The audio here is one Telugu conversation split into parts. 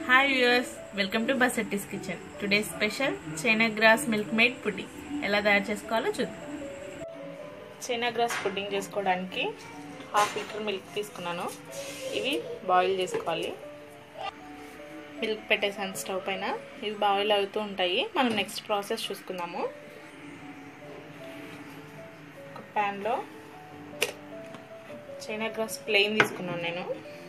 hi viewers welcome to Basetti's kitchen today special China grass milk made pudding ఎలా తయారు చేసుకోవాలో చూద్దాం చైనా గ్రాస్ పుడ్డింగ్ చేసుకోవడానికి హాఫ్ లీటర్ మిల్క్ తీసుకున్నాను ఇవి బాయిల్ చేసుకోవాలి మిల్క్ పెట్టేసాను స్టవ్ పైన ఇవి బాయిల్ అవుతూ ఉంటాయి మనం నెక్స్ట్ ప్రాసెస్ చూసుకుందాము ఒక ప్యాన్లో చైనా గ్రాస్ ప్లెయిన్ తీసుకున్నాను నేను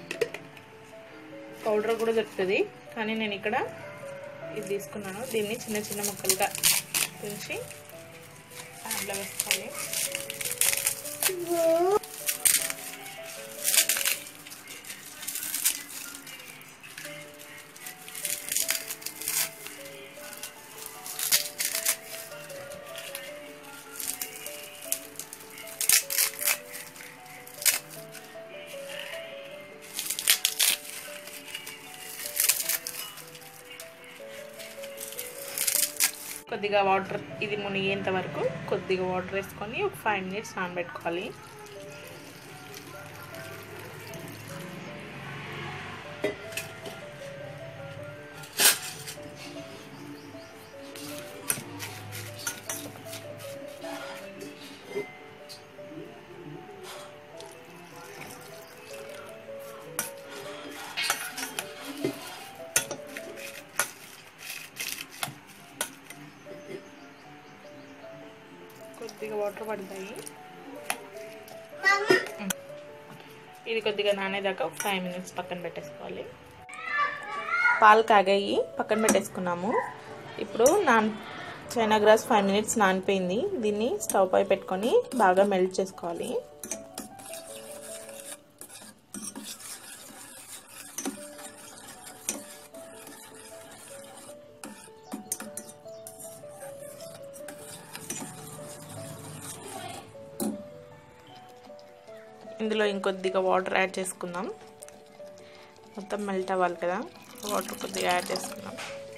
పౌడర్ కూడా దొరుకుతుంది కానీ నేను ఇక్కడ ఇది తీసుకున్నాను దీన్ని చిన్న చిన్న ముక్కలుగా తుంచి ప్యాన్లో వేసుకోవాలి కొద్దిగా వాటర్ ఇది మునిగేంత వరకు కొద్దిగా వాటర్ వేసుకొని ఒక ఫైవ్ మినిట్స్ నానబెట్టుకోవాలి కొద్దిగా వాటర్ పడతాయి ఇది కొద్దిగా నానేదాకా ఒక ఫైవ్ మినిట్స్ పక్కన పెట్టేసుకోవాలి పాలు కాగాయి పక్కన పెట్టేసుకున్నాము ఇప్పుడు నాన్ చైనా గ్రాస్ ఫైవ్ మినిట్స్ నానిపోయింది దీన్ని స్టవ్ పై పెట్టుకొని బాగా మెల్ట్ చేసుకోవాలి ఇందులో ఇంకొద్దిగా వాటర్ యాడ్ చేసుకుందాం మొత్తం మెల్ట్ అవ్వాలి కదా వాటర్ కొద్దిగా యాడ్ చేసుకుందాం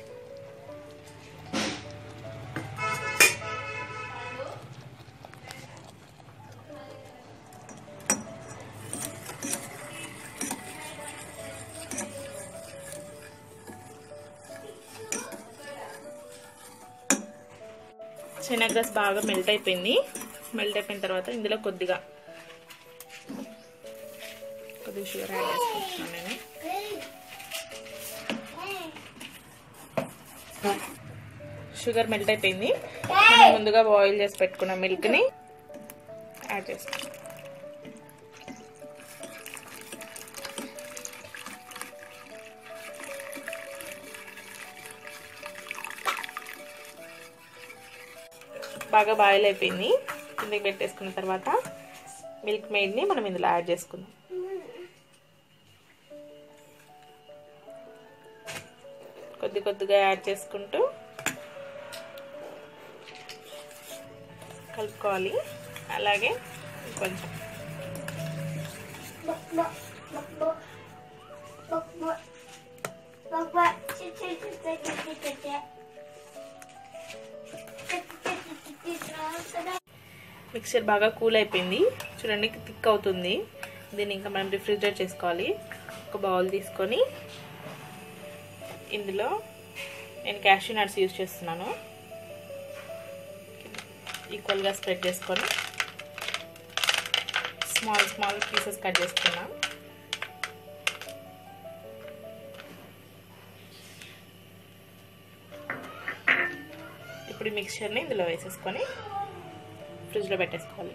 శనగ్రాస్ బాగా మెల్ట్ అయిపోయింది మెల్ట్ అయిపోయిన తర్వాత ఇందులో కొద్దిగా కొద్దిగా షుగర్ యాడ్ చేసుకుంటున్నాను నేను షుగర్ మెల్ట్ అయిపోయింది మనం ముందుగా బాయిల్ చేసి పెట్టుకున్న మిల్క్ని యాడ్ చేసుకుంటాం బాగా బాయిల్ అయిపోయింది కిందకి పెట్టేసుకున్న తర్వాత మిల్క్ మేడ్ని మనం ఇందులో యాడ్ చేసుకుందాం కొద్ది కొద్దిగా యాడ్ చేసుకుంటూ కలుపుకోవాలి అలాగే కొంచెం మిక్సర్ బాగా కూల్ అయిపోయింది చూడండి థిక్ అవుతుంది దీన్ని ఇంకా మనం రిఫ్రిజిరేట్ చేసుకోవాలి ఒక బౌల్ తీసుకొని ఇందులో నేను క్యాషూ నట్స్ యూజ్ చేస్తున్నాను ఈక్వల్గా స్ప్రెడ్ చేసుకొని స్మాల్ స్మాల్ పీసెస్ కట్ చేసుకున్నాం ఇప్పుడు ఈ మిక్చర్ని ఇందులో వేసేసుకొని ఫ్రిడ్జ్లో పెట్టేసుకోవాలి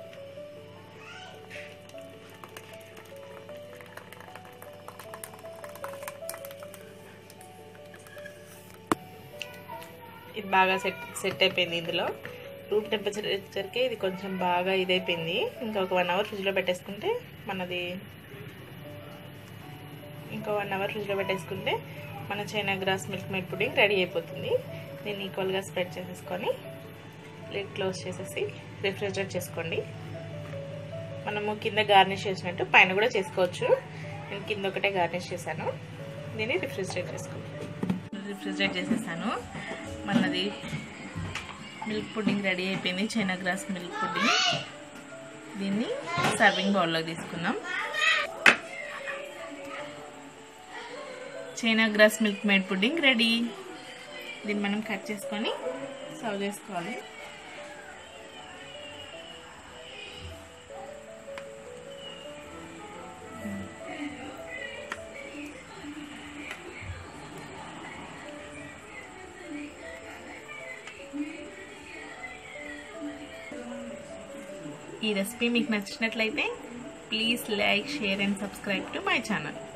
ఇది బాగా సెట్ సెట్ అయిపోయింది ఇందులో రూమ్ టెంపరేచర్కి ఇది కొంచెం బాగా ఇదైపోయింది ఇంకా ఒక వన్ అవర్ ఫ్రిడ్జ్లో పెట్టేసుకుంటే మనది ఇంకో వన్ అవర్ ఫ్రిడ్జ్లో పెట్టేసుకుంటే మన China grass milk made pudding ready అయిపోతుంది దీన్ని ఈక్వల్గా స్ప్రెడ్ చేసేసుకొని లిడ్ క్లోజ్ చేసేసి రిఫ్రిజిరేట్ చేసుకోండి మనము కింద గార్నిష్ చేసినట్టు పైన కూడా చేసుకోవచ్చు నేను కింద ఒకటే గార్నిష్ చేశాను దీన్ని రిఫ్రిజిరేట్ చేసుకోండి రిఫ్రిజిరేట్ చేసేసాను మనది మిల్క్ పుడ్డింగ్ రెడీ అయిపోయింది చైనా గ్రాస్ మిల్క్ పుడ్డింగ్ దీన్ని సర్వింగ్ బౌల్లో తీసుకుందాం China grass milk made pudding ready దీన్ని మనం కట్ చేసుకొని సర్వ్ చేసుకోవాలి ఈ రెసిపీ మీకు నచ్చినట్లయితే please like share and subscribe to my channel